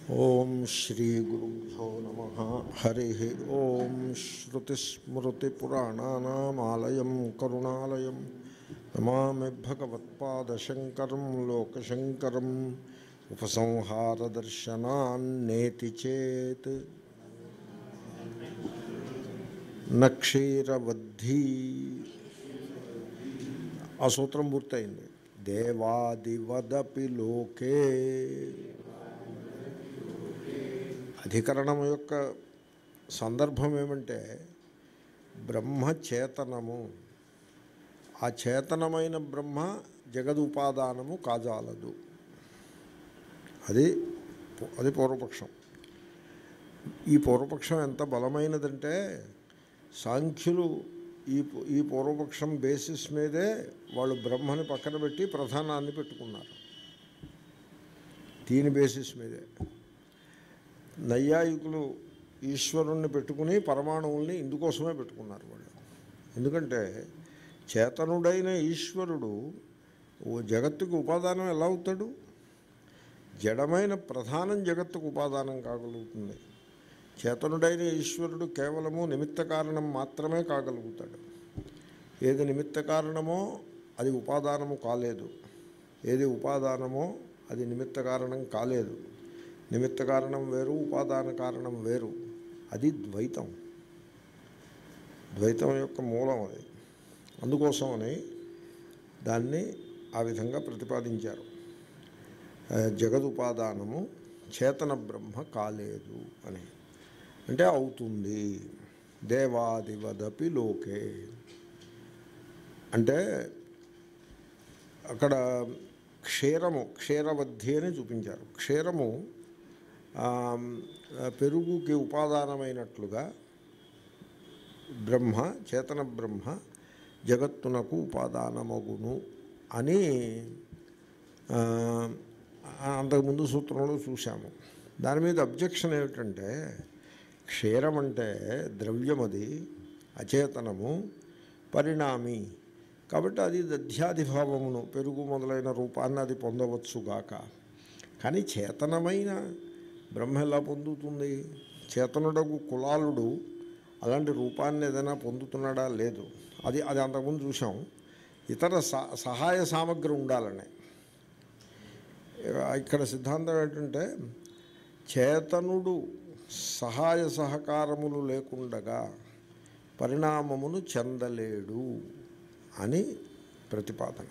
ఓం శ్రీ గురుభ్యో నమ హరి ఓం శ్రుతిస్మృతిపురాణానామాలయం కరుణాలయం నమామి భగవత్పాదశంకరం లోకశంకరం ఉపసంహారదర్శనాన్నేతి చేత్ నక్షీరవద్ధి ఆ సూత్రం పూర్తయింది దేవాదివదపి లోకే అధికరణం యొక్క సందర్భం ఏమంటే బ్రహ్మ చేతనము ఆ చేతనమైన బ్రహ్మ జగదుపాదానము కాజాలదు అది అది పూర్వపక్షం ఈ పూర్వపక్షం ఎంత బలమైనదంటే సాంఖ్యులు ఈ ఈ పూర్వపక్షం బేసిస్ మీదే వాళ్ళు బ్రహ్మని పక్కన పెట్టి ప్రధానాన్ని పెట్టుకున్నారు దీని బేసిస్ మీదే నైయాయికులు ఈశ్వరుణ్ణి పెట్టుకుని పరమాణువుల్ని ఇందుకోసమే పెట్టుకున్నారు వాళ్ళు ఎందుకంటే చేతనుడైన ఈశ్వరుడు ఓ జగత్తుకు ఉపాదానం ఎలా అవుతాడు జడమైన ప్రధానం జగత్తుకు ఉపాదానం కాగలుగుతుంది చేతనుడైన ఈశ్వరుడు కేవలము నిమిత్త కారణం మాత్రమే కాగలుగుతాడు ఏది నిమిత్త కారణమో అది ఉపాదానము కాలేదు ఏది ఉపాదానమో అది నిమిత్త కారణం కాలేదు నిమిత్త కారణం వేరు ఉపాదాన కారణం వేరు అది ద్వైతం ద్వైతం యొక్క మూలం అది అందుకోసమని దాన్ని ఆ విధంగా ప్రతిపాదించారు ఆ, జగదుపాదానము చేతన బ్రహ్మ కాలేదు అని అంటే అవుతుంది దేవాదివదపి లోకే అంటే అక్కడ క్షీరము క్షీరవద్ధి అని చూపించారు క్షీరము ఆ, పెరుగుకి ఉపాదానమైనట్లుగా బ్రహ్మ చేతన బ్రహ్మ జగత్తునకు ఉపాదానమగును అని ఆ, అంతకుముందు సూత్రంలో చూశాము దాని మీద అబ్జెక్షన్ ఏమిటంటే క్షీరం అంటే ద్రవ్యం అది అచేతనము పరిణామి కాబట్టి అది దధ్యాధిభావమును పెరుగు మొదలైన రూపాన్ని అది పొందవచ్చుగాక కానీ చేతనమైన బ్రహ్మ ఎలా పొందుతుంది చేతనుడకు కులాలుడు అలాంటి రూపాన్ని ఏదైనా పొందుతున్నాడా లేదు అది అది అంతకుముందు చూసాం ఇతర సహ సహాయ సామగ్రి ఉండాలని ఇక్కడ సిద్ధాంతం ఏంటంటే చేతనుడు సహాయ సహకారములు లేకుండగా పరిణామమును చెందలేడు అని ప్రతిపాదన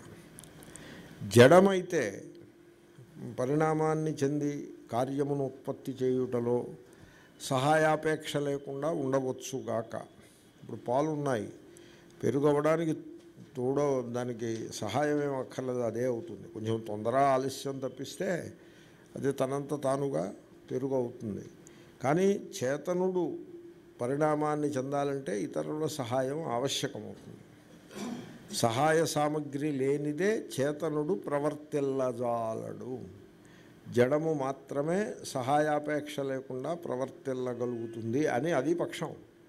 జడమైతే పరిణామాన్ని చెంది కార్యమును ఉత్పత్తి చేయుటలో సహాయాపేక్ష లేకుండా ఉండవచ్చుగాక ఇప్పుడు పాలు ఉన్నాయి పెరుగు అవ్వడానికి తోడ దానికి సహాయం ఏం అక్కర్లేదు అదే అవుతుంది కొంచెం తొందర ఆలస్యం తప్పిస్తే అది తనంత తానుగా పెరుగు అవుతుంది కానీ చేతనుడు పరిణామాన్ని చెందాలంటే ఇతరుల సహాయం ఆవశ్యకమవుతుంది సహాయ సామగ్రి లేనిదే చేతనుడు ప్రవర్తిల్లజాలడు జడము మాత్రమే సహాయాపేక్ష లేకుండా ప్రవర్తిల్లగలుగుతుంది అని అది పక్షం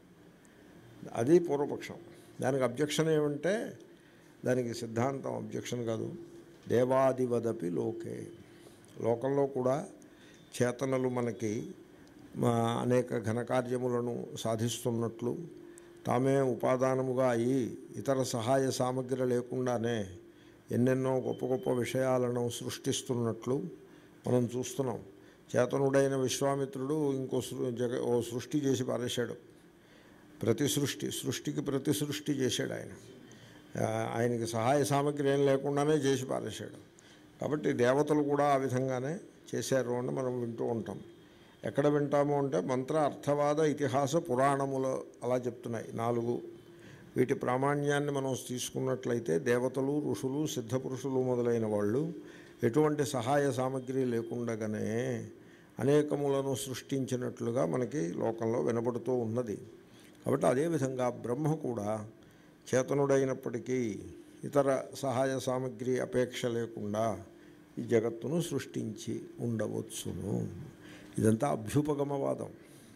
అది పూర్వపక్షం దానికి అబ్జెక్షన్ ఏమంటే దానికి సిద్ధాంతం అబ్జెక్షన్ కాదు దేవాదివదపి లోకే లోకంలో కూడా చేతనలు మనకి మా అనేక ఘనకార్యములను సాధిస్తున్నట్లు తామే ఉపాదానముగా అయి ఇతర సహాయ సామగ్రి లేకుండానే ఎన్నెన్నో గొప్ప గొప్ప విషయాలను సృష్టిస్తున్నట్లు మనం చూస్తున్నాం చేతనుడైన విశ్వామిత్రుడు ఇంకో సృ జగ ఓ సృష్టి చేసి పారేశాడు ప్రతి సృష్టి సృష్టికి ప్రతి సృష్టి చేశాడు ఆయన ఆ, ఆయనకి సహాయ సామగ్రి ఏం లేకుండానే చేసి పారేశాడు కాబట్టి దేవతలు కూడా ఆ విధంగానే చేశారు అని మనం వింటూ ఉంటాం ఎక్కడ వింటాము అంటే మంత్ర అర్థవాద ఇతిహాస పురాణములు అలా చెప్తున్నాయి నాలుగు వీటి ప్రామాణ్యాన్ని మనం తీసుకున్నట్లయితే దేవతలు ఋషులు సిద్ధపురుషులు మొదలైన వాళ్ళు ఎటువంటి సహాయ సామగ్రి లేకుండగానే అనేకములను సృష్టించినట్లుగా మనకి లోకంలో వినబడుతూ ఉన్నది కాబట్టి అదేవిధంగా బ్రహ్మ కూడా చేతనుడైనప్పటికీ ఇతర సహాయ సామగ్రి అపేక్ష లేకుండా ఈ జగత్తును సృష్టించి ఉండవచ్చును ఇదంతా అభ్యుపగమవాదం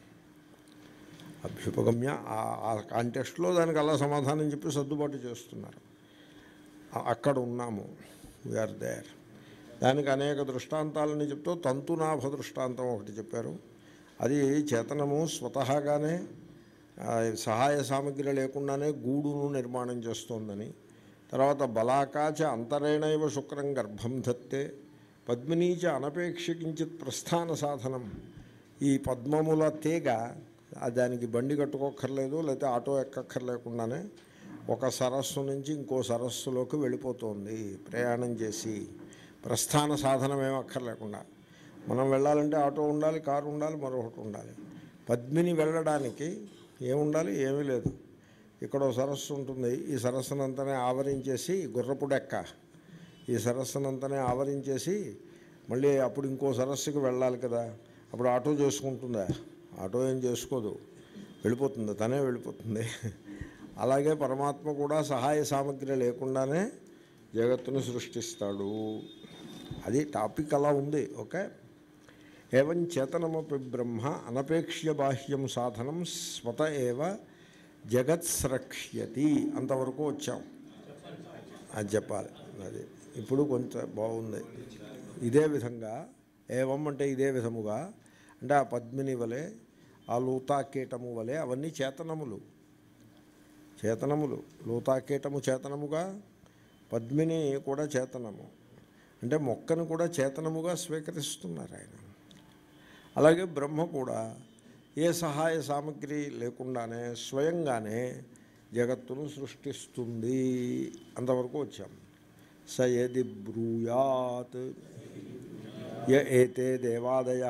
అభ్యుపగమ్య ఆ- ఆ కాంటెక్స్ట్లో దానికి అలా సమాధానం చెప్పి సర్దుబాటు చేస్తున్నారు ఆ- అక్కడ ఉన్నాము వీఆర్ దేర్ దానికి అనేక దృష్టాంతాలని చెప్తూ తంతునాభ దృష్టాంతం ఒకటి చెప్పారు అది చేతనము స్వతహాగానే ఆ, సహాయ సామగ్రి లేకుండానే గూడును నిర్మాణం చేస్తోందని తర్వాత బలాకాచ అంతరేణైవ శుక్రం గర్భం ధత్తే పద్మినీచ అనపేక్షకించిత్ ప్రస్థాన సాధనం ఈ పద్మముల తీగ ఆ దానికి బండి కట్టుకోక్కర్లేదు లేకపోతే ఆటో ఎక్కక్కర్లేకుండానే ఒక సరస్సు నుంచి ఇంకో సరస్సులోకి వెళ్ళిపోతుంది ప్రయాణం చేసి ప్రస్థాన సాధనం ఏం అక్కర్లేకుండా మనం వెళ్ళాలంటే ఆటో ఉండాలి కారు ఉండాలి మరొకటి ఉండాలి పద్మిని వెళ్ళడానికి ఏముండాలి ఏమీ లేదు ఇక్కడ ఓ సరస్సు ఉంటుంది ఈ సరస్సునంతనే ఆవరించేసి గుర్రపు డెక్క ఈ సరస్సునంతనే ఆవరించేసి మళ్ళీ అప్పుడు ఇంకో సరస్సుకి వెళ్ళాలి కదా అప్పుడు ఆటో చేసుకుంటుందా ఆటో ఏం చేసుకోదు వెళ్ళిపోతుంది తనే వెళ్ళిపోతుంది అలాగే పరమాత్మ కూడా సహాయ సామగ్రి లేకుండానే జగత్తును సృష్టిస్తాడు అది టాపిక్ అలా ఉంది ఓకే ఏవం చేతనమపి బ్రహ్మ అనపేక్ష్య బాహ్యం సాధనం స్వత ఏవ జగత్స్రక్ష్యతి అంతవరకు వచ్చాం అది చెప్పాలి అది ఇప్పుడు కొంత బాగుంది ఇదే విధంగా ఏవం అంటే ఇదే విధముగా అంటే ఆ పద్మిని వలె ఆ లూతాకీటము వలె అవన్నీ చేతనములు చేతనములు లూతాకీటము చేతనముగా పద్మిని కూడా చేతనము అంటే మొక్కను కూడా చేతనముగా స్వీకరిస్తున్నారు ఆయన అలాగే బ్రహ్మ కూడా ఏ సహాయ సామగ్రి లేకుండానే స్వయంగానే జగత్తును సృష్టిస్తుంది అంతవరకు వచ్చాం స యది బ్రూయాత్ య ఏతే దేవాదయ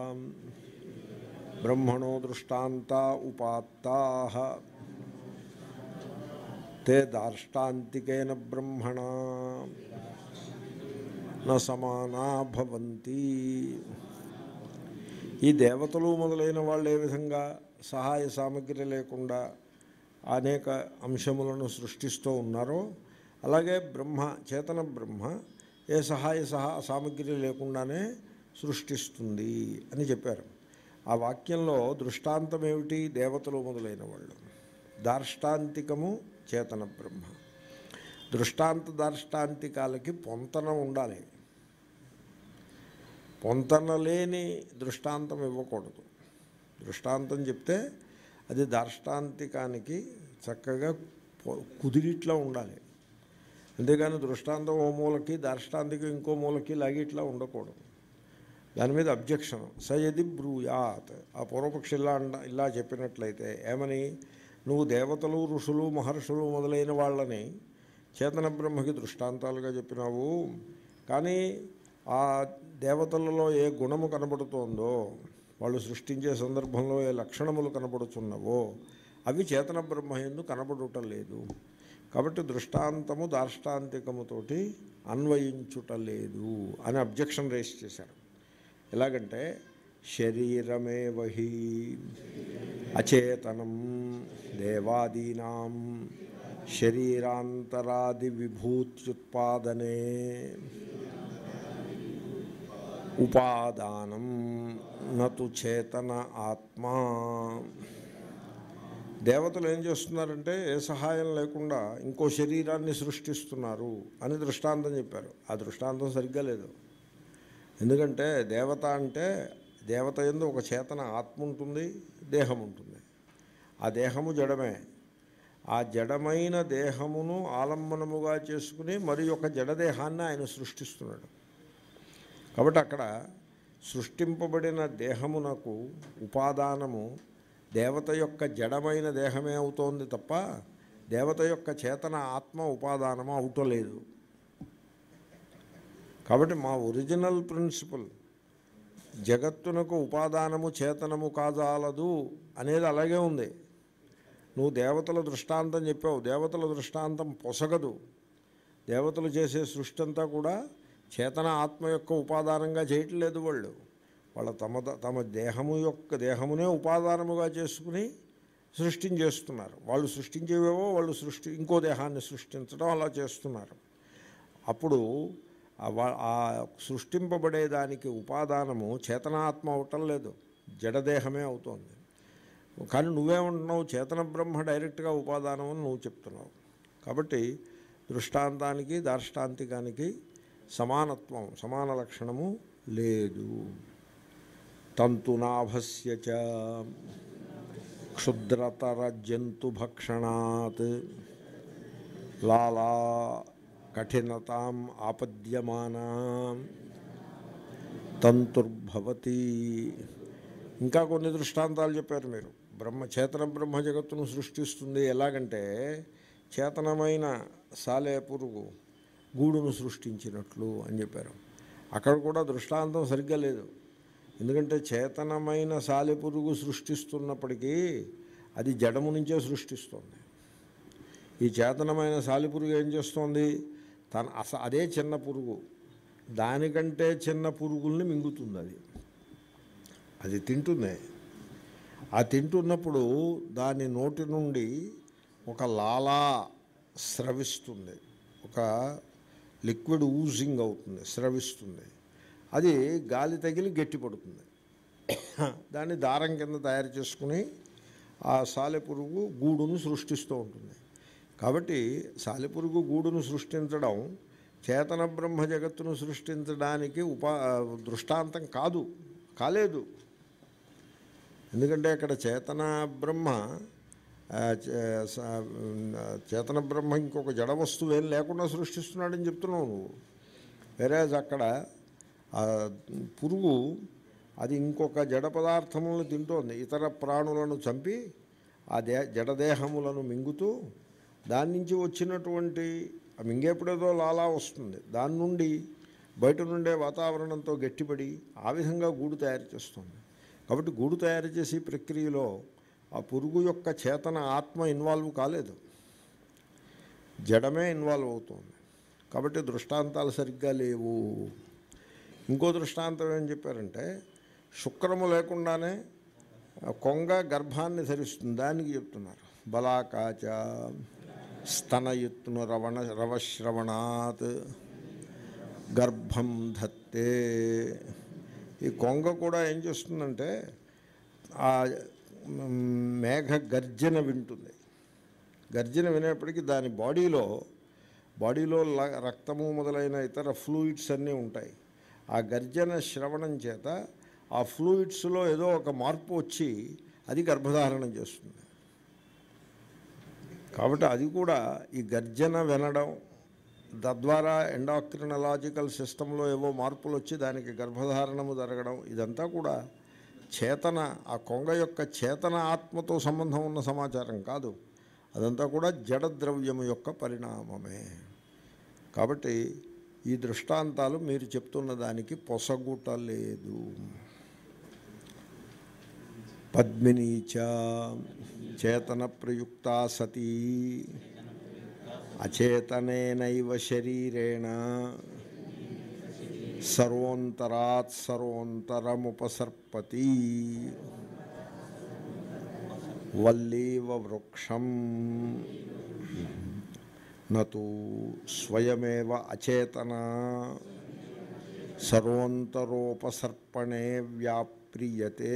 బ్రహ్మణో దృష్టాంత ఉపాత్తా తే దార్ష్టాంతికేన బ్రహ్మణ న సమానా భవంతి ఈ దేవతలు మొదలైన వాళ్ళు ఏ విధంగా సహాయ సామగ్రి లేకుండా అనేక అంశములను సృష్టిస్తూ ఉన్నారో అలాగే బ్రహ్మ చేతన బ్రహ్మ ఏ సహాయ సహా సామగ్రి లేకుండానే సృష్టిస్తుంది అని చెప్పారు ఆ వాక్యంలో దృష్టాంతం ఏమిటి దేవతలు మొదలైన వాళ్ళు దార్ష్టాంతికము చేతన బ్రహ్మ దృష్టాంత దార్ష్టాంతికాలకి పొంతన ఉండాలి పొంతన లేని దృష్టాంతం ఇవ్వకూడదు దృష్టాంతం చెప్తే అది దార్ష్టాంతికానికి చక్కగా పొ- కుదిరిట్లా ఉండాలి అంతేగాని దృష్టాంతం ఓ మూలకి దార్ష్టాంతికం ఇంకో మూలకి లాగిట్లా ఉండకూడదు దాని మీద అబ్జెక్షన్ సయది బ్రూయాత్ ఆ పూర్వపక్షి ఇలా అండ ఇలా చెప్పినట్లయితే ఏమని నువ్వు దేవతలు ఋషులు మహర్షులు మొదలైన వాళ్ళని చేతన బ్రహ్మకి దృష్టాంతాలుగా చెప్పినావు కానీ ఆ దేవతలలో ఏ గుణము కనబడుతోందో వాళ్ళు సృష్టించే సందర్భంలో ఏ లక్షణములు కనబడుతున్నవో అవి చేతన బ్రహ్మ ఎందు కనబడుట లేదు కాబట్టి దృష్టాంతము దార్ష్టాంతికముతోటి అన్వయించుట లేదు అని అబ్జెక్షన్ రేస్ చేశారు ఎలాగంటే శరీరమే వహి అచేతనం దేవాదీనాం శరీరాంతరాది విభూత్యుత్పాదనే ఉపాదానం నతు చేతన ఆత్మా దేవతలు ఏం చేస్తున్నారంటే ఏ సహాయం లేకుండా ఇంకో శరీరాన్ని సృష్టిస్తున్నారు అని దృష్టాంతం చెప్పారు ఆ దృష్టాంతం సరిగ్గా లేదు ఎందుకంటే దేవత అంటే దేవత ఎందు ఒక చేతన ఆత్మ ఉంటుంది దేహం ఉంటుంది ఆ దేహము జడమే ఆ జడమైన దేహమును ఆలంబనముగా చేసుకుని మరి ఒక జడదేహాన్ని ఆయన సృష్టిస్తున్నాడు కాబట్టి అక్కడ సృష్టింపబడిన దేహమునకు ఉపాదానము దేవత యొక్క జడమైన దేహమే అవుతోంది తప్ప దేవత యొక్క చేతన ఆత్మ ఉపాదానము అవుటలేదు కాబట్టి మా ఒరిజినల్ ప్రిన్సిపల్ జగత్తునకు ఉపాదానము చేతనము కాజాలదు అనేది అలాగే ఉంది నువ్వు దేవతల దృష్టాంతం చెప్పావు దేవతల దృష్టాంతం పొసగదు దేవతలు చేసే సృష్టి అంతా కూడా చేతన ఆత్మ యొక్క ఉపాదానంగా చేయట్లేదు వాళ్ళు వాళ్ళ తమ తమ దేహము యొక్క దేహమునే ఉపాదానముగా చేసుకుని సృష్టించేస్తున్నారు వాళ్ళు సృష్టించేవేవో వాళ్ళు సృష్టి ఇంకో దేహాన్ని సృష్టించడం అలా చేస్తున్నారు అప్పుడు ఆ వా- ఆ సృష్టింపబడేదానికి ఉపాదానము చేతనాత్మ అవటం లేదు జడదేహమే అవుతోంది కానీ నువ్వేమంటున్నావు చేతన బ్రహ్మ డైరెక్ట్గా ఉపాదానం అని నువ్వు చెప్తున్నావు కాబట్టి దృష్టాంతానికి దార్ష్టాంతికానికి సమానత్వం సమాన లక్షణము లేదు తంతునాభస్య చ క్షుద్రతర జంతుభక్షణాత్ లాలా కఠినతాం ఆపద్యమానా తంతుర్భవతి ఇంకా కొన్ని దృష్టాంతాలు చెప్పారు మీరు బ్రహ్మ చేతన బ్రహ్మ జగత్తును సృష్టిస్తుంది ఎలాగంటే చేతనమైన సాలే పురుగు గూడును సృష్టించినట్లు అని చెప్పారు అక్కడ కూడా దృష్టాంతం సరిగ్గా లేదు ఎందుకంటే చేతనమైన సాలె పురుగు సృష్టిస్తున్నప్పటికీ అది జడము నుంచే సృష్టిస్తుంది ఈ చేతనమైన సాలిపురుగు ఏం చేస్తోంది తన అస అదే చిన్న పురుగు దానికంటే చిన్న పురుగుల్ని మింగుతుంది అది అది తింటుంది ఆ తింటున్నప్పుడు దాని నోటి నుండి ఒక లాలా స్రవిస్తుంది ఒక లిక్విడ్ ఊజింగ్ అవుతుంది స్రవిస్తుంది అది గాలి తగిలి గట్టిపడుతుంది దాన్ని దారం కింద తయారు చేసుకుని ఆ సాలెపురుగు గూడును సృష్టిస్తూ ఉంటుంది కాబట్టి సాలెపురుగు గూడును సృష్టించడం చేతన బ్రహ్మ జగత్తును సృష్టించడానికి ఉపా దృష్టాంతం కాదు కాలేదు ఎందుకంటే అక్కడ చేతన బ్రహ్మ ఆ, చే- స- ఆ, చేతన బ్రహ్మ ఇంకొక జడ వస్తువు ఏం లేకుండా సృష్టిస్తున్నాడని చెప్తున్నావు నువ్వు వేరేజ్ అక్కడ ఆ పురుగు అది ఇంకొక జడ పదార్థములను తింటోంది ఇతర ప్రాణులను చంపి ఆ దే జడదేహములను మింగుతూ దాని నుంచి వచ్చినటువంటి ఆ మింగేప్పుడేదో లాలా వస్తుంది దాని నుండి బయట నుండే వాతావరణంతో గట్టిపడి ఆ విధంగా గూడు తయారు చేస్తుంది కాబట్టి గూడు తయారు చేసే ప్రక్రియలో ఆ పురుగు యొక్క చేతన ఆత్మ ఇన్వాల్వ్ కాలేదు జడమే ఇన్వాల్వ్ అవుతుంది కాబట్టి దృష్టాంతాలు సరిగ్గా లేవు ఇంకో దృష్టాంతం ఏం చెప్పారంటే శుక్రము లేకుండానే ఆ కొంగ గర్భాన్ని ధరిస్తుంది దానికి చెప్తున్నారు బలాకాచ స్తనయుత్ను రవణ రవశ్రవణాత్ గర్భం ధత్తే ఈ కొంగ కూడా ఏం చేస్తుందంటే ఆ మ్, మేఘ గర్జన వింటుంది గర్జన వినేప్పటికీ దాని బాడీలో బాడీలో ల- రక్తము మొదలైన ఇతర ఫ్లూయిడ్స్ అన్నీ ఉంటాయి ఆ గర్జన శ్రవణం చేత ఆ ఫ్లూయిడ్స్లో ఏదో ఒక మార్పు వచ్చి అది గర్భధారణం చేస్తుంది కాబట్టి అది కూడా ఈ గర్జన వినడం తద్వారా ఎండాక్రినలాజికల్ సిస్టంలో ఏవో మార్పులు వచ్చి దానికి గర్భధారణము జరగడం ఇదంతా కూడా చేతన ఆ కొంగ యొక్క చేతన ఆత్మతో సంబంధం ఉన్న సమాచారం కాదు అదంతా కూడా జడ ద్రవ్యము యొక్క పరిణామమే కాబట్టి ఈ దృష్టాంతాలు మీరు చెప్తున్న దానికి పొసగుట లేదు పద్మినీచ చేతన ప్రయుక్త సతీ అచేతనేనైవ శరీరేణ సర్వోంతరాత్ సర్వోంతరముపసర్పతి వల్లీవ వృక్షం నతు స్వయమేవ అచేతన సర్వోంతరోపసర్పణే వ్యాప్రియతే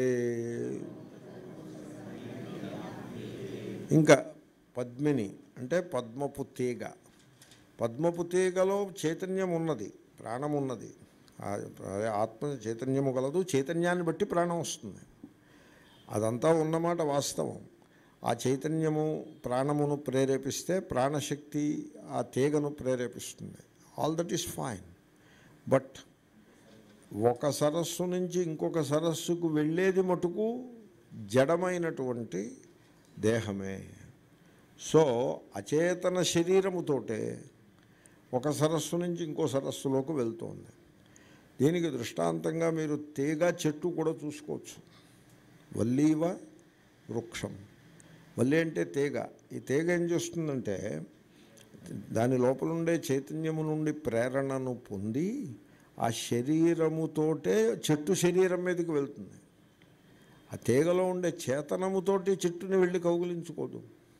ఇంకా పద్మిని అంటే పద్మపు తీగ పద్మపు తీగలో చైతన్యం ఉన్నది ప్రాణం ఉన్నది ఆ- అదే ఆత్మ చైతన్యము గలదు చైతన్యాన్ని బట్టి ప్రాణం వస్తుంది అదంతా ఉన్నమాట వాస్తవం ఆ చైతన్యము ప్రాణమును ప్రేరేపిస్తే ప్రాణశక్తి ఆ తీగను ప్రేరేపిస్తుంది all that is fine but ఒక సరస్సు నుంచి ఇంకొక సరస్సుకు వెళ్ళేది మటుకు జడమైనటువంటి దేహమే సో అచేతన శరీరముతోటే ఒక సరస్సు నుంచి ఇంకో సరస్సులోకి వెళ్తోంది దీనికి దృష్టాంతంగా మీరు తీగ చెట్టు కూడా చూసుకోవచ్చు వల్లీవ వృక్షం వల్లి అంటే తీగ ఈ తీగ ఏం చేస్తుందంటే దాని లోపల ఉండే చైతన్యము నుండి ప్రేరణను పొంది ఆ శరీరముతోటే చెట్టు శరీరం మీదకి వెళ్తుంది ఆ తీగలో ఉండే చేతనముతోటి చెట్టుని వెళ్ళి కౌగిలించుకోదు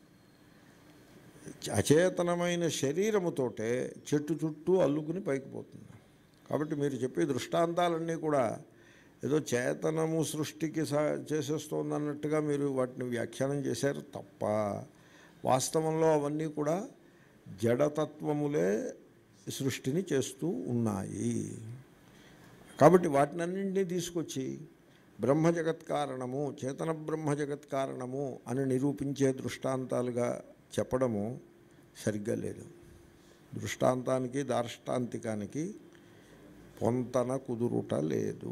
అచేతనమైన శరీరముతోటే చెట్టు చుట్టూ అల్లుకుని పైకి పోతుంది కాబట్టి మీరు చెప్పే దృష్టాంతాలన్నీ కూడా ఏదో చేతనము సృష్టికి సా చేసేస్తోంది అన్నట్టుగా మీరు వాటిని వ్యాఖ్యానం చేశారు తప్ప వాస్తవంలో అవన్నీ కూడా జడతత్వములే సృష్టిని చేస్తూ ఉన్నాయి కాబట్టి వాటినన్నింటినీ తీసుకొచ్చి బ్రహ్మ జగత్ కారణము చేతన బ్రహ్మ జగత్ కారణము అని నిరూపించే దృష్టాంతాలుగా చెప్పడము సరిగ్గా లేదు దృష్టాంతానికి దార్ష్టాంతికానికి పొంతన కుదురుట లేదు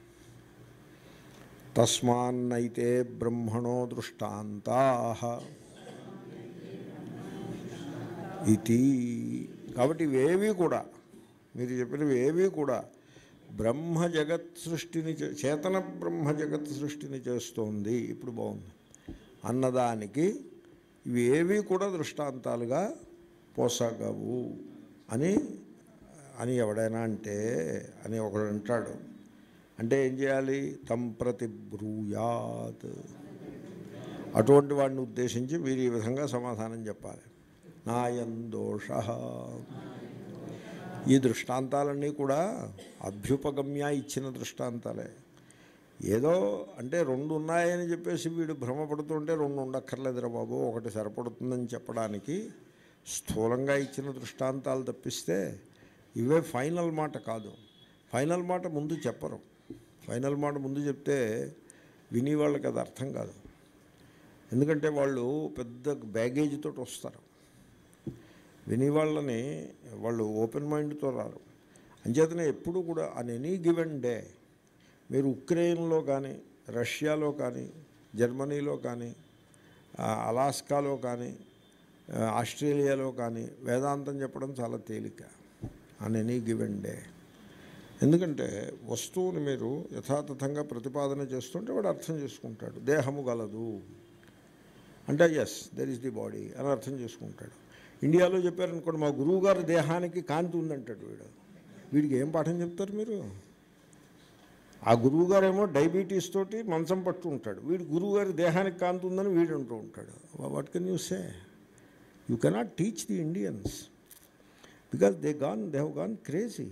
తస్మాన్నైతే బ్రహ్మణో దృష్టాంతా ఇది కాబట్టి ఇవేవి కూడా మీరు చెప్పినవి ఏవి కూడా బ్రహ్మ జగత్ సృష్టిని చే- చేతన బ్రహ్మ జగత్ సృష్టిని చేస్తోంది ఇప్పుడు బాగుంది అన్నదానికి ఇవి ఏవి కూడా దృష్టాంతాలుగా పోసాగవు అని అని ఎవడైనా అంటే అని ఒకడు అంటాడు అంటే ఏం చేయాలి తం ప్రతి బ్రూయాత్ అటువంటి వాడిని ఉద్దేశించి మీరు ఈ విధంగా సమాధానం చెప్పాలి నాయం దోష ఈ దృష్టాంతాలన్నీ కూడా అభ్యుపగమ్య ఇచ్చిన దృష్టాంతాలే ఏదో అంటే రెండు ఉన్నాయని చెప్పేసి వీడు భ్రమపడుతుంటే రెండు ఉండక్కర్లేదురా బాబు ఒకటి సరిపడుతుందని చెప్పడానికి స్థూలంగా ఇచ్చిన దృష్టాంతాలు తప్పిస్తే ఇవే ఫైనల్ మాట కాదు ఫైనల్ మాట ముందు చెప్పరు ఫైనల్ మాట ముందు చెప్తే విని వాళ్ళకి అది అర్థం కాదు ఎందుకంటే వాళ్ళు పెద్ద బ్యాగేజ్ తోటి వస్తారు విని వాళ్ళని వాళ్ళు ఓపెన్ మైండ్తో రారు అంచేతనే ఎప్పుడు కూడా అన్ ఎనీ గివెన్ డే మీరు ఉక్రెయిన్లో కానీ రష్యాలో కానీ జర్మనీలో కానీ ఆ, అలాస్కాలో కానీ ఆ, ఆస్ట్రేలియాలో కానీ వేదాంతం చెప్పడం చాలా తేలిక అన్ ఎనీ గివెన్ డే ఎందుకంటే వస్తువుని మీరు యథాతథంగా ప్రతిపాదన చేస్తుంటే వాడు అర్థం చేసుకుంటాడు దేహము గలదు అంటే yes there is the body అని అర్థం చేసుకుంటాడు ఇండియాలో చెప్పారనుకోండి మా గురువు గారి దేహానికి కాంతి ఉందంటాడు వీడు వీడికి ఏం పాఠం చెప్తారు మీరు ఆ గురువు గారేమో డయాబెటీస్ తోటి మంచం పట్టు ఉంటాడు వీడు గురువు గారి దేహానికి కాంతి ఉందని వీడు అంటూ ఉంటాడు what can you say you cannot teach the Indians because they gone they have gone crazy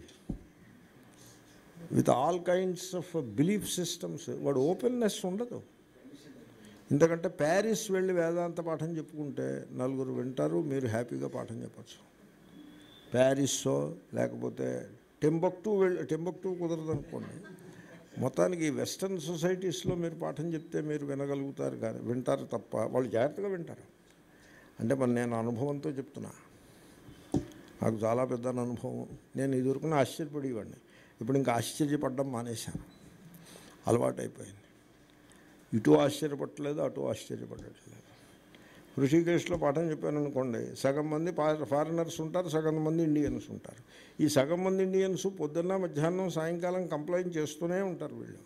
with all kinds of belief systems వాడు ఓపెన్నెస్ ఉండదు ఎందుకంటే ప్యారిస్ వెళ్ళి వేదాంత పాఠం చెప్పుకుంటే నలుగురు వింటారు మీరు హ్యాపీగా పాఠం చెప్పచ్చు ప్యారిస్సో లేకపోతే టెంబక్టూ వెళ్ళి టెంబక్టూ కుదరదు అనుకోండి మొత్తానికి ఈ వెస్ట్రన్ సొసైటీస్లో మీరు పాఠం చెప్తే మీరు వినగలుగుతారు కానీ వింటారు తప్ప వాళ్ళు జాగ్రత్తగా వింటారు అంటే మరి నేను అనుభవంతో చెప్తున్నా నాకు చాలా పెద్ద అనుభవం నేను ఇదివరకున ఆశ్చర్యపడేవాడిని ఇప్పుడు ఇంకా ఆశ్చర్యపడడం మానేశాను అలవాటైపోయింది ఇటు ఆశ్చర్యపడట్లేదు అటు ఆశ్చర్యపడట్లేదు ఋషికేశ్లో పాఠం చెప్పాను అనుకోండి సగం మంది ఫారినర్స్ ఉంటారు సగం మంది ఇండియన్స్ ఉంటారు ఈ సగం మంది ఇండియన్స్ పొద్దున్న మధ్యాహ్నం సాయంకాలం కంప్లైంట్ చేస్తూనే ఉంటారు వీళ్ళు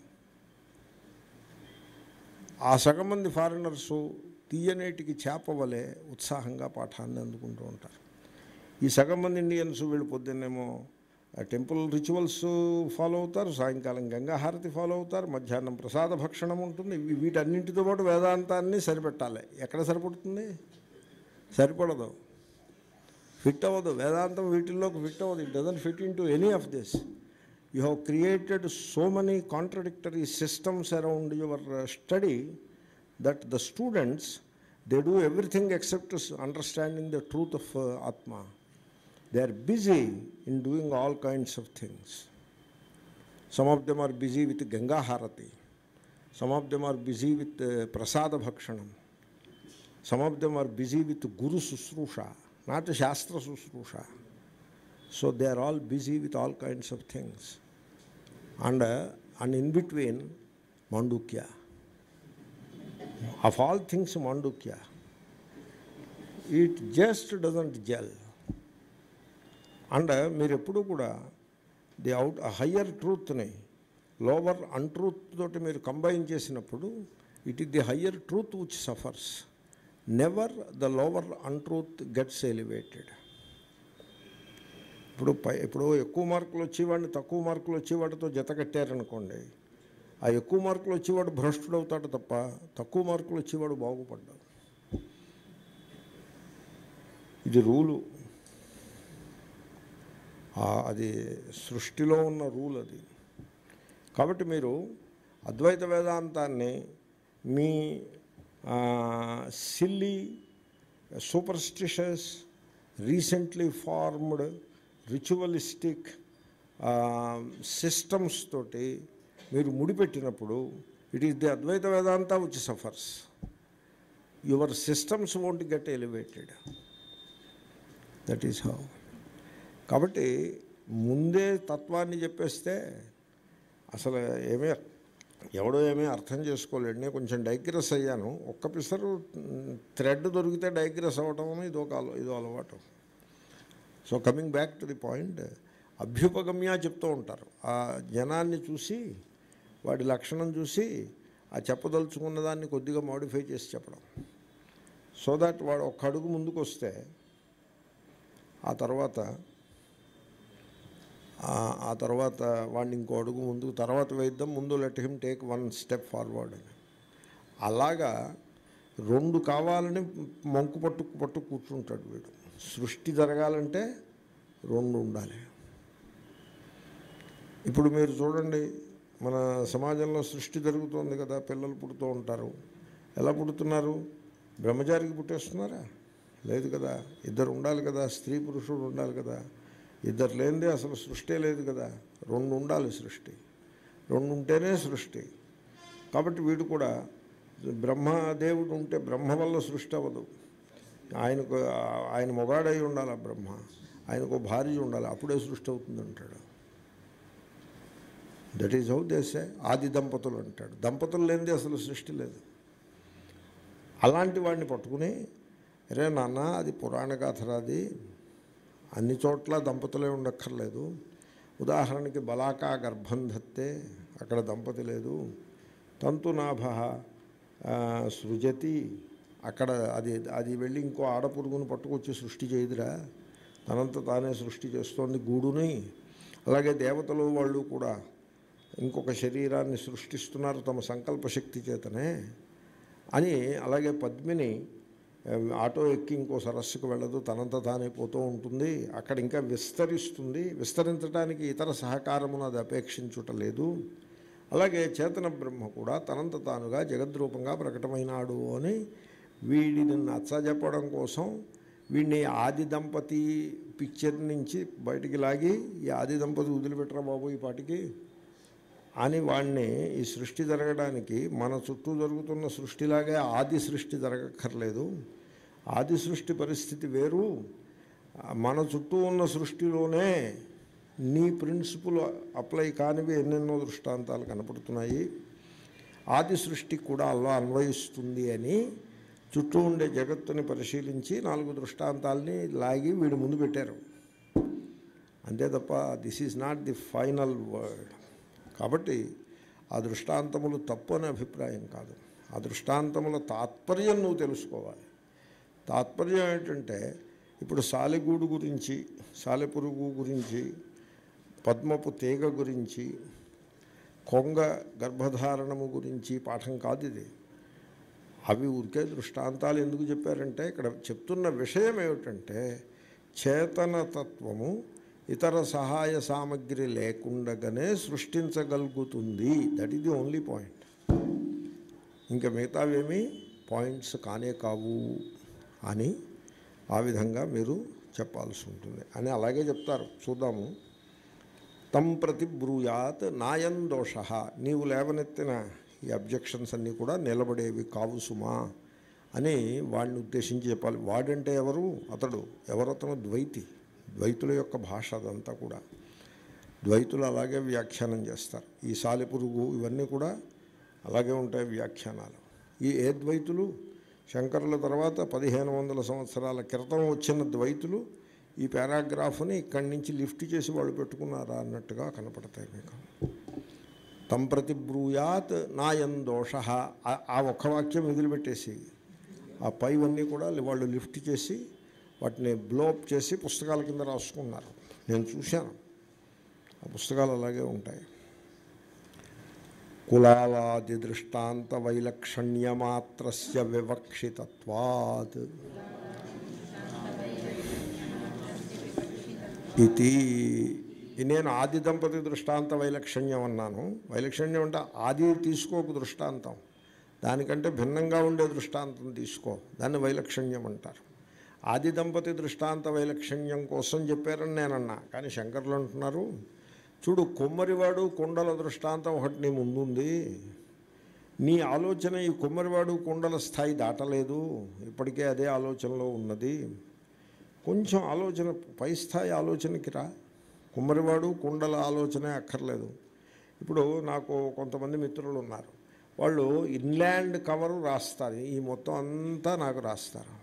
ఆ సగం మంది ఫారినర్సు తీయనేటికి చేప వలె ఉత్సాహంగా పాఠాన్ని అందుకుంటూ ఉంటారు ఈ సగం మంది ఇండియన్స్ వీళ్ళు పొద్దున్నేమో టెంపుల్ రిచువల్స్ ఫాలో అవుతారు సాయంకాలం గంగాహారతి ఫాలో అవుతారు మధ్యాహ్నం ప్రసాద భక్షణం ఉంటుంది ఇవి- వీటన్నింటితో పాటు వేదాంతాన్ని సరిపెట్టాలి ఎక్కడ సరిపడుతుంది సరిపడదు ఫిట్ అవ్వదు వేదాంతం వీటిల్లోకి ఫిట్ అవ్వదు it doesn't fit into any of this you have created so many contradictory systems around your study that the students they do everything except understanding the truth of ఆత్మ they are busy in doing all kinds of things. Some of them are busy with Ganga Harati. Some of them are busy with uh, Prasada Bhakshanam. Some of them are busy with Guru Susrusha, not Shastra Susrusha. So they are all busy with all kinds of things. And, uh, and in between, Mandukya. Of all things, Mandukya. It just doesn't gel. And మీరు ఎప్పుడూ కూడా the out higher ట్రూత్ని lower untruth తోటి మీరు combine చేసినప్పుడు it is the higher truth which suffers never the lower untruth gets elevated ఇప్పుడు పై ఇప్పుడు ఎక్కువ మార్కులు వచ్చేవాడిని తక్కువ మార్కులు వచ్చేవాడితో జత కట్టారనుకోండి ఆ ఎక్కువ మార్కులు వచ్చేవాడు భ్రష్టుడు అవుతాడు తప్ప తక్కువ మార్కులు వచ్చేవాడు బాగుపడ్డాడు ఇది రూలు ఆ- అది సృష్టిలో ఉన్న రూల్ అది కాబట్టి మీరు అద్వైత వేదాంతాన్ని మీ silly superstitious recently formed ritualistic systems తోటి మీరు ముడిపెట్టినప్పుడు it is the Advaita Vedanta which suffers your systems won't get elevated that is how కాబట్టి ముందే తత్వాన్ని చెప్పేస్తే అసలు ఏమీ ఎవడో ఏమీ అర్థం చేసుకోలేడు నేను కొంచెం డైగ్రెస్ అయ్యాను ఒక్క పిసరు థ్రెడ్ దొరికితే డైగ్రెస్ అవ్వటం ఇదో కాలు ఇదో అలవాటు so coming back to the point అభ్యుపగమ్య చెప్తూ ఉంటారు ఆ జనాన్ని చూసి వాడి లక్షణం చూసి ఆ చెప్పదలుచుకున్న దాన్ని కొద్దిగా మోడిఫై చేసి చెప్పడం సో దట్ వాడు ఒక్క అడుగు ముందుకు వస్తే ఆ తర్వాత ఆ- ఆ తర్వాత వాడిని ఇంకో అడుగు ముందుకు తర్వాత వేద్దాం ముందు let him take one step forward అని అలాగా రెండు కావాలని మంకు పట్టు పట్టు కూర్చుంటాడు వీడు సృష్టి జరగాలంటే రెండు ఉండాలి ఇప్పుడు మీరు చూడండి మన సమాజంలో సృష్టి జరుగుతోంది కదా పిల్లలు పుడుతూ ఉంటారు ఎలా పుడుతున్నారు బ్రహ్మచారికి పుట్టేస్తున్నారా లేదు కదా ఇద్దరు ఉండాలి కదా స్త్రీ పురుషుడు ఉండాలి కదా ఇద్దరు లేనిదే అసలు సృష్టి లేదు కదా రెండు ఉండాలి సృష్టి రెండు ఉంటేనే సృష్టి కాబట్టి వీడు కూడా బ్రహ్మదేవుడు ఉంటే బ్రహ్మ వల్ల సృష్టి అవ్వదు ఆయనకు ఆయన మొగాడై ఉండాలి ఆ బ్రహ్మ ఆయనకు భార్య ఉండాలి అప్పుడే సృష్టి అవుతుంది అంటాడు దట్ ఈజ్ హౌ దేశే ఆది దంపతులు అంటాడు దంపతులు లేనిది అసలు సృష్టి లేదు అలాంటి వాడిని పట్టుకుని రే నాన్న అది పురాణ గాథరాది అన్ని చోట్ల దంపతులే ఉండక్కర్లేదు ఉదాహరణకి బలాకా గర్భం ధత్తే అక్కడ దంపతి లేదు తంతునాభ ఆ, సృజతి అక్కడ అది అది వెళ్ళి ఇంకో ఆడపురుగును పట్టుకొచ్చి సృష్టి చేయదురా తనంత తానే సృష్టి చేస్తోంది గూడుని అలాగే దేవతలు వాళ్ళు కూడా ఇంకొక శరీరాన్ని సృష్టిస్తున్నారు తమ సంకల్ప శక్తి చేతనే అని అలాగే పద్మిని ఆ, ఆటో ఎక్కి ఇంకో సరస్సుకు వెళ్ళదు తనంత తానే పోతూ ఉంటుంది అక్కడ ఇంకా విస్తరిస్తుంది విస్తరించడానికి ఇతర సహకారమును అది అపేక్షించుట లేదు అలాగే చేతన బ్రహ్మ కూడా తనంత తానుగా జగద్రూపంగా ప్రకటమైనాడు అని వీడిని నచ్చజెప్పడం కోసం వీడిని ఆది దంపతి పిక్చర్ నుంచి బయటికి లాగి ఈ ఆది దంపతి వదిలిపెట్టరా బాబు ఈ పాటికి అని వాడిని ఈ సృష్టి జరగడానికి మన చుట్టూ జరుగుతున్న సృష్టిలాగే ఆది సృష్టి జరగక్కర్లేదు ఆది సృష్టి పరిస్థితి వేరు మన చుట్టూ ఉన్న సృష్టిలోనే నీ ప్రిన్సిపుల్ అప్లై కానివి ఎన్నెన్నో దృష్టాంతాలు కనపడుతున్నాయి ఆది సృష్టి కూడా అలా అన్వయిస్తుంది అని చుట్టూ ఉండే జగత్తుని పరిశీలించి నాలుగు దృష్టాంతాలని లాగి వీడి ముందు పెట్టారు అంతే తప్ప this is not the final word కాబట్టి ఆ దృష్టాంతములు తప్పు అనే అభిప్రాయం కాదు ఆ దృష్టాంతముల తాత్పర్యం నువ్వు తెలుసుకోవాలి తాత్పర్యం ఏంటంటే ఇప్పుడు సాలెగూడు గురించి సాలెపురుగు గురించి పద్మపు తీగ గురించి కొంగ గర్భధారణము గురించి పాఠం కాదు ఇది అవి ఊరికే దృష్టాంతాలు ఎందుకు చెప్పారంటే ఇక్కడ చెప్తున్న విషయం ఏమిటంటే చేతనతత్వము ఇతర సహాయ సామగ్రి లేకుండగానే సృష్టించగలుగుతుంది that is the only point ఇంకా మిగతావేమీ పాయింట్స్ కానే కావు అని ఆ విధంగా మీరు చెప్పాల్సి ఉంటుంది అని అలాగే చెప్తారు చూద్దాము తం ప్రతి బ్రూయాత్ నాయం దోష నీవు లేవనెత్తిన ఈ అబ్జెక్షన్స్ అన్నీ కూడా నిలబడేవి కావు సుమా అని వాడిని ఉద్దేశించి చెప్పాలి వాడంటే ఎవరు అతడు ఎవరతను ద్వైతి ద్వైతుల యొక్క భాష అదంతా కూడా ద్వైతులు అలాగే వ్యాఖ్యానం చేస్తారు ఈ సాలెపురుగు ఇవన్నీ కూడా అలాగే ఉంటాయి వ్యాఖ్యానాలు ఈ ఏ ద్వైతులు శంకరుల తర్వాత పదిహేను వందల సంవత్సరాల క్రితం వచ్చిన ద్వైతులు ఈ పారాగ్రాఫ్ని ఇక్కడి నుంచి లిఫ్ట్ చేసి వాళ్ళు పెట్టుకున్నారా అన్నట్టుగా కనపడతాయి మీకు తం ప్రతి బ్రూయాత్ నాయం దోష ఆ- ఆ ఒక్క వాక్యం వదిలిపెట్టేసి ఆ పైవన్నీ కూడా వాళ్ళు లిఫ్ట్ చేసి వాటిని బ్లోప్ చేసి పుస్తకాల కింద రాసుకున్నారు నేను చూశాను ఆ పుస్తకాలు అలాగే ఉంటాయి కులాలాది దృష్టాంత వైలక్షణ్యమాత్రస్య వివక్షితత్వాత్ ఇది నేను ఆది దంపతి దృష్టాంత వైలక్షణ్యం అన్నాను వైలక్షణ్యం అంటే ఆది తీసుకోకు దృష్టాంతం దానికంటే భిన్నంగా ఉండే దృష్టాంతం తీసుకో దాన్ని వైలక్షణ్యం అంటారు ఆది దంపతి దృష్టాంత వైలక్షణ్యం కోసం చెప్పారని నేనన్నా కానీ శంకర్లు అంటున్నారు చూడు కొమ్మరివాడు కొండల దృష్టాంతం ఒకటి నీ ముందుంది నీ ఆలోచన ఈ కొమ్మరివాడు కొండల స్థాయి దాటలేదు ఇప్పటికే అదే ఆలోచనలో ఉన్నది కొంచెం ఆలోచన పై స్థాయి ఆలోచనకి రా కుమ్మరివాడు కుండల ఆలోచనే అక్కర్లేదు ఇప్పుడు నాకు కొంతమంది మిత్రులు ఉన్నారు వాళ్ళు ఇన్లాండ్ కవర్ రాస్తారు ఈ మొత్తం అంతా నాకు రాస్తారు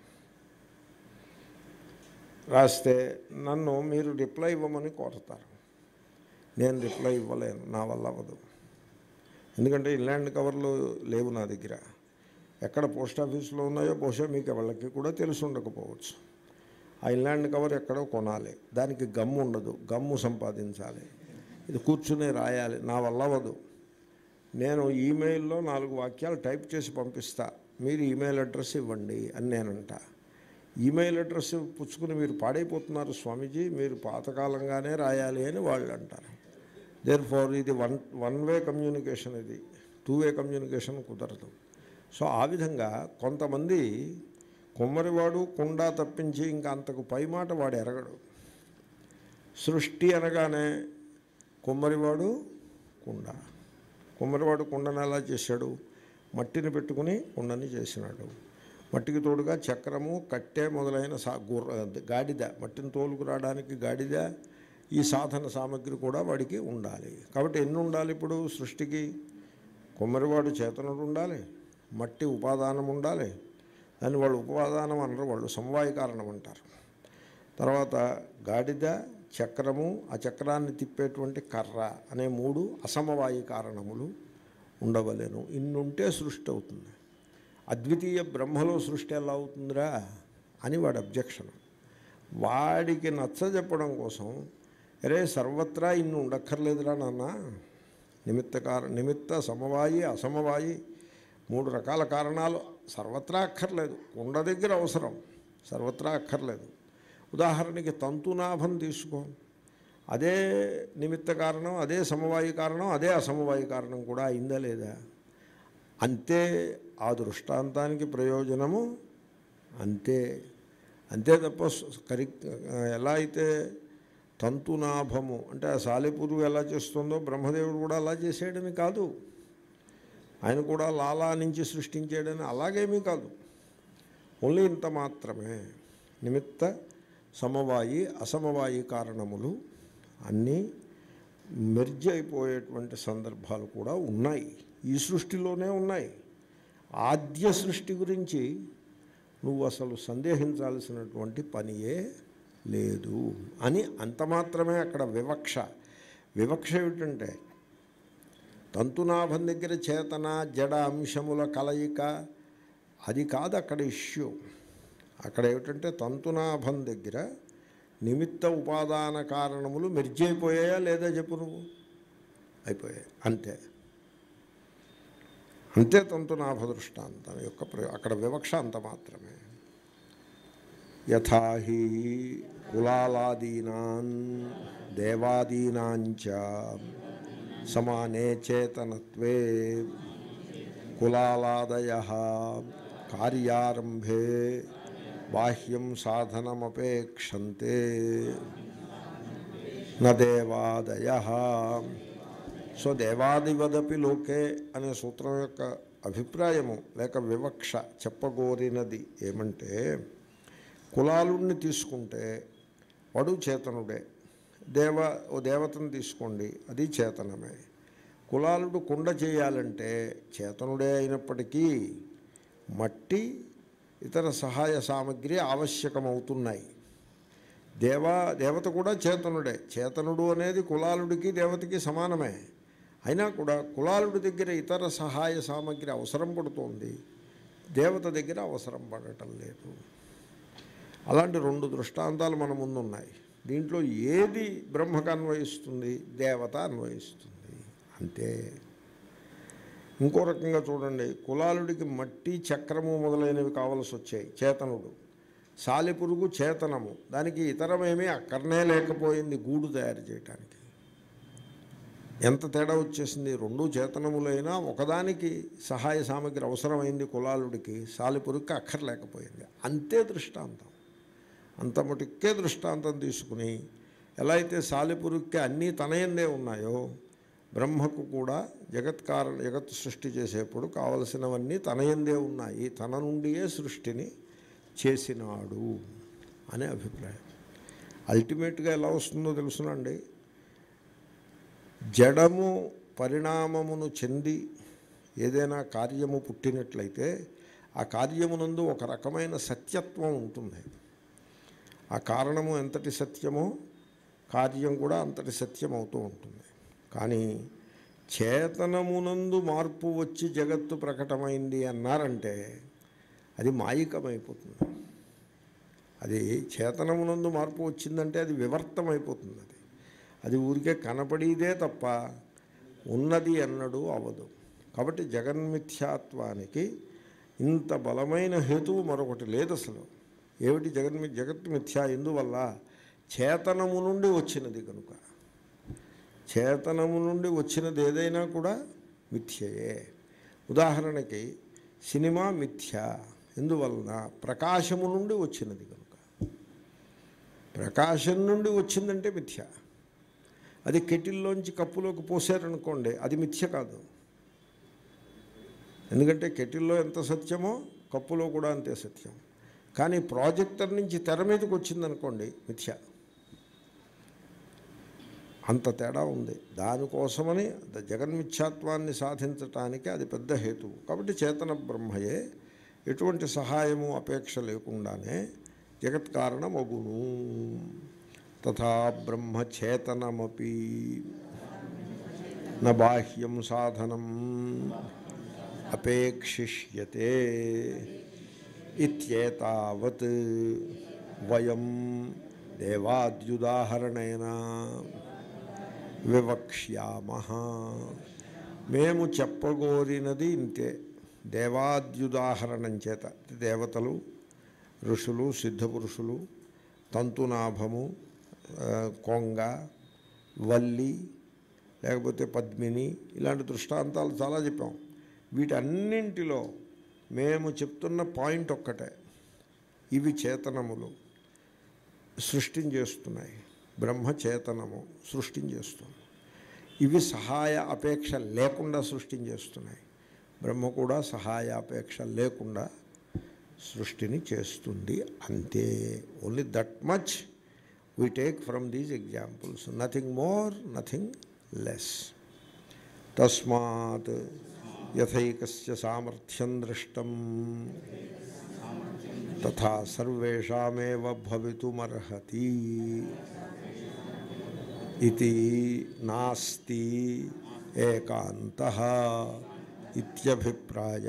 రాస్తే నన్ను మీరు రిప్లై ఇవ్వమని కోరుతారు నేను రిప్లై ఇవ్వలేను నా వల్ల అవ్వదు ఎందుకంటే ఇన్లాండ్ కవర్లు లేవు నా దగ్గర ఎక్కడ పోస్ట్ ఆఫీస్లో ఉన్నాయో బహుశా మీకు వాళ్ళకి కూడా తెలిసి ఉండకపోవచ్చు ఆ ఇన్లాండ్ కవర్ ఎక్కడో కొనాలి దానికి గమ్ము ఉండదు గమ్ము సంపాదించాలి ఇది కూర్చుని రాయాలి నా వల్ల అవ్వదు నేను ఈమెయిల్లో నాలుగు వాక్యాలు టైప్ చేసి పంపిస్తా మీరు ఈమెయిల్ అడ్రస్ ఇవ్వండి అని నేనంట ఈమెయిల్ అడ్రస్ పుచ్చుకుని మీరు పాడైపోతున్నారు స్వామీజీ మీరు పాతకాలంగానే రాయాలి అని వాళ్ళు అంటారు దేర్ ఫార్ ఇది వన్ వన్ వే కమ్యూనికేషన్ ఇది టూ వే కమ్యూనికేషన్ కుదరదు సో ఆ విధంగా కొంతమంది కుమ్మరివాడు కుండ తప్పించి ఇంకా అంతకు పై మాట వాడు ఎరగడు సృష్టి అనగానే కుమ్మరివాడు కుండ కుమ్మరివాడు కుండను ఎలా చేశాడు మట్టిని పెట్టుకుని కుండని చేసినాడు మట్టికి తోడుగా చక్రము కట్టె మొదలైన సా గుర్ర గాడిద మట్టిని తోలుకు రావడానికి గాడిద ఈ సాధన సామగ్రి కూడా వాడికి ఉండాలి కాబట్టి ఎన్ని ఉండాలి ఇప్పుడు సృష్టికి కుమ్మరివాడు చేతనుడు ఉండాలి మట్టి ఉపాదానం ఉండాలి దాన్ని వాళ్ళు ఉపాదానం అనరు వాళ్ళు సమవాయ కారణం అంటారు తర్వాత గాడిద చక్రము ఆ చక్రాన్ని తిప్పేటువంటి కర్ర అనే మూడు అసమవాయి కారణములు ఉండవలేను ఇన్నుంటే సృష్టి అవుతుంది అద్వితీయ బ్రహ్మలో సృష్టి ఎలా అవుతుందిరా అని వాడి అబ్జెక్షన్ వాడికి నచ్చ చెప్పడం కోసం అరే సర్వత్రా ఇన్ని ఉండక్కర్లేదురా నాన్న నిమిత్త కార నిమిత్త సమవాయి అసమవాయి మూడు రకాల కారణాలు సర్వత్రా అక్కర్లేదు కుండ దగ్గర అవసరం సర్వత్రా అక్కర్లేదు ఉదాహరణకి తంతునాభం తీసుకో అదే నిమిత్త కారణం అదే సమవాయి కారణం అదే అసమవాయి కారణం కూడా అయిందా లేదా అంతే ఆ దృష్టాంతానికి ప్రయోజనము అంతే అంతే తప్ప కరి ఎలా అయితే తంతునాభము అంటే ఆ సాలెపురుగు ఎలా చేస్తుందో బ్రహ్మదేవుడు కూడా అలా చేసాడని కాదు ఆయన కూడా లాలా నుంచి సృష్టించాడని అలాగేమీ కాదు ఓన్లీ ఇంత మాత్రమే నిమిత్త సమవాయి అసమవాయి కారణములు అన్నీ మెర్జ్ అయిపోయేటువంటి సందర్భాలు కూడా ఉన్నాయి ఈ సృష్టిలోనే ఉన్నాయి ఆద్య సృష్టి గురించి నువ్వు అసలు సందేహించాల్సినటువంటి పనియే లేదు అని అంత మాత్రమే అక్కడ వివక్ష వివక్ష ఏమిటంటే తంతునాభం దగ్గర చేతన జడ అంశముల కలయిక అది కాదు అక్కడ ఇష్యూ అక్కడ ఏమిటంటే తంతునాభం దగ్గర నిమిత్త ఉపాదాన కారణములు మెర్జి అయిపోయాయా లేదా చెప్పు నువ్వు అయిపోయాయి అంతే అంతే తంతునాభ దృష్టాంతం యొక్క ప్రయో అక్కడ వివక్ష అంత మాత్రమే యథాహి కులాలాదీనాన్ దేవాదీనాంచ సమానే చేతనత్వే కులాలాదయ కార్యారంభే బాహ్యం సాధనమపేక్షంతే నదేవాదయ సో దేవాదివదపి లోకే అనే సూత్రం యొక్క అభిప్రాయము లేక వివక్ష చెప్పగోరినది ఏమంటే కులాలుణ్ణి తీసుకుంటే వాడు చేతనుడే దేవ ఓ దేవతను తీసుకోండి అది చేతనమే కులాలుడు కుండ చేయాలంటే చేతనుడే అయినప్పటికీ మట్టి ఇతర సహాయ సామగ్రి ఆవశ్యకమవుతున్నాయి దేవా దేవత కూడా చేతనుడే చేతనుడు అనేది కులాలుడికి దేవతకి సమానమే అయినా కూడా కులాలుడి దగ్గర ఇతర సహాయ సామగ్రి అవసరం పడుతోంది దేవత దగ్గర అవసరం పడటం లేదు అలాంటి రెండు దృష్టాంతాలు మన ముందు ఉన్నాయి దీంట్లో ఏది బ్రహ్మకు అన్వయిస్తుంది దేవత అన్వయిస్తుంది అంతే ఇంకో రకంగా చూడండి కులాలుడికి మట్టి చక్రము మొదలైనవి కావలసి వచ్చాయి చేతనుడు సాలెపురుగు చేతనము దానికి ఇతరమేమీ అక్కడనే లేకపోయింది గూడు తయారు చేయటానికి ఎంత తేడా వచ్చేసింది రెండు చేతనములైనా ఒకదానికి సహాయ సామగ్రి అవసరమైంది కులాలుడికి సాలిపురుగ్కి అక్కర్లేకపోయింది అంతే దృష్టాంతం అంత మటుక్కే దృష్టాంతం తీసుకుని ఎలా అయితే సాలిపురుక్కి అన్నీ తనయందే ఉన్నాయో బ్రహ్మకు కూడా జగత్ కారణ జగత్ సృష్టి చేసేప్పుడు కావలసినవన్నీ తనయందే ఉన్నాయి తన నుండియే సృష్టిని చేసినాడు అనే అభిప్రాయం అల్టిమేట్గా ఎలా వస్తుందో తెలుసునండి జడము పరిణామమును చెంది ఏదైనా కార్యము పుట్టినట్లయితే ఆ కార్యమునందు ఒక రకమైన సత్యత్వం ఉంటుంది ఆ కారణము ఎంతటి సత్యమో కార్యం కూడా అంతటి సత్యం అవుతూ ఉంటుంది కానీ చేతనమునందు మార్పు వచ్చి జగత్తు ప్రకటమైంది అన్నారంటే అది మాయికమైపోతుంది అది చేతనమునందు మార్పు వచ్చిందంటే అది వివర్తమైపోతుంది అది అది ఊరికే కనపడేదే తప్ప ఉన్నది అన్నడు అవదు కాబట్టి జగన్మిథ్యాత్వానికి ఇంత బలమైన హేతువు మరొకటి లేదు అసలు ఏమిటి జగన్మి జగత్ మిథ్యా ఎందువల్ల చేతనము నుండి వచ్చినది కనుక చేతనము నుండి వచ్చినది ఏదైనా కూడా మిథ్యయే ఉదాహరణకి సినిమా మిథ్య ఎందువలన ప్రకాశము నుండి వచ్చినది కనుక ప్రకాశం నుండి వచ్చిందంటే మిథ్య అది కెటిల్లోంచి కప్పులోకి పోసారనుకోండి అది మిథ్య కాదు ఎందుకంటే కెటిల్లో ఎంత సత్యమో కప్పులో కూడా అంతే సత్యం కానీ ప్రాజెక్టర్ నుంచి తెర మీదకి వచ్చిందనుకోండి మిథ్య అంత తేడా ఉంది దానికోసమని ద- జగన్మిథ్యాత్వాన్ని సాధించటానికి అది పెద్ద హేతువు కాబట్టి చేతన బ్రహ్మయే ఎటువంటి సహాయము అపేక్ష లేకుండానే జగత్ కారణమగును తథా బ్రహ్మచేతనమపి న బాహ్యం సాధనం అపేక్షిష్యతే ఇత్యేతావత్ వయం దేవాద్యుదాహరణేన వివక్ష్యామ మేము చెప్పగోరినది ఇంతే దేవాద్యుదాహరణం చేత దేవతలు ఋషులు సిద్ధపురుషులు తంతునాభము ఆ, కొంగ వల్లి లేకపోతే పద్మిని ఇలాంటి దృష్టాంతాలు చాలా చెప్పాం వీటన్నింటిలో మేము చెప్తున్న పాయింట్ ఒక్కటే ఇవి చేతనములు సృష్టిని చేస్తున్నాయి బ్రహ్మ చేతనము సృష్టిని చేస్తుంది ఇవి సహాయ అపేక్ష లేకుండా సృష్టిని చేస్తున్నాయి బ్రహ్మ కూడా సహాయ అపేక్ష లేకుండా సృష్టిని చేస్తుంది అంతే only that much we take from these examples nothing more nothing less తస్మాత్ యథైకస్య సామర్థ్యం దృష్టం తథా సర్వేషామేవ భవితుమర్హతి ఇది నాస్తి ఏకాంత ఇత్యభిప్రాయ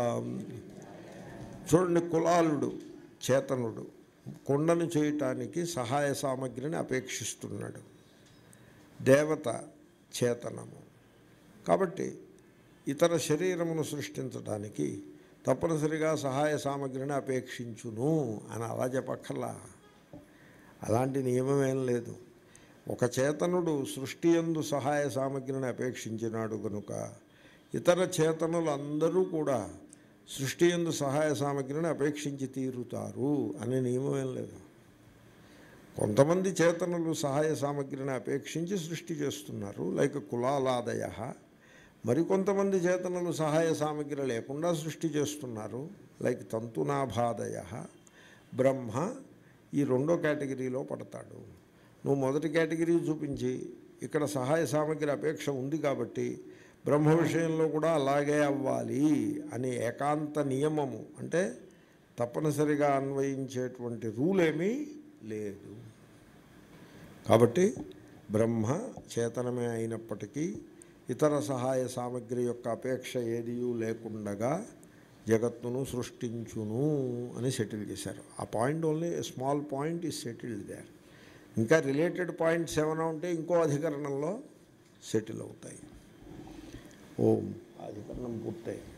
చూడండి కులాలుడు చేతనుడు కొండను చేయటానికి సహాయ సామగ్రిని అపేక్షిస్తున్నాడు దేవత చేతనము కాబట్టి ఇతర శరీరమును సృష్టించడానికి తప్పనిసరిగా సహాయ సామగ్రిని అపేక్షించును అని అలా చెప్పక్కర్లా అలాంటి నియమం ఏం లేదు ఒక చేతనుడు సృష్టి యందు సహాయ సామగ్రిని అపేక్షించినాడు కనుక ఇతర చేతనులు అందరూ కూడా సృష్టి యందు సహాయ సామగ్రిని అపేక్షించి తీరుతారు అనే నియమం ఏం లేదు కొంతమంది చేతనులు సహాయ సామగ్రిని అపేక్షించి సృష్టి చేస్తున్నారు లైక్ కులాలాదయ మరికొంతమంది చేతనులు సహాయ సామగ్రి లేకుండా సృష్టి చేస్తున్నారు లైక్ తంతునాభాదయ బ్రహ్మ ఈ రెండో కేటగిరీలో పడతాడు నువ్వు మొదటి కేటగిరీ చూపించి ఇక్కడ సహాయ సామగ్రి అపేక్ష ఉంది కాబట్టి బ్రహ్మ విషయంలో కూడా అలాగే అవ్వాలి అని ఏకాంత నియమము అంటే తప్పనిసరిగా అన్వయించేటువంటి రూల్ ఏమీ లేదు కాబట్టి బ్రహ్మ చేతనమే అయినప్పటికీ ఇతర సహాయ సామగ్రి యొక్క అపేక్ష ఏదియూ లేకుండగా జగత్తును సృష్టించును అని సెటిల్ చేశారు ఆ point only small point is settled there ఇంకా రిలేటెడ్ పాయింట్స్ ఏమైనా ఉంటే ఇంకో అధికరణంలో సెటిల్ అవుతాయి ఓం అధికరణం పూర్తయింది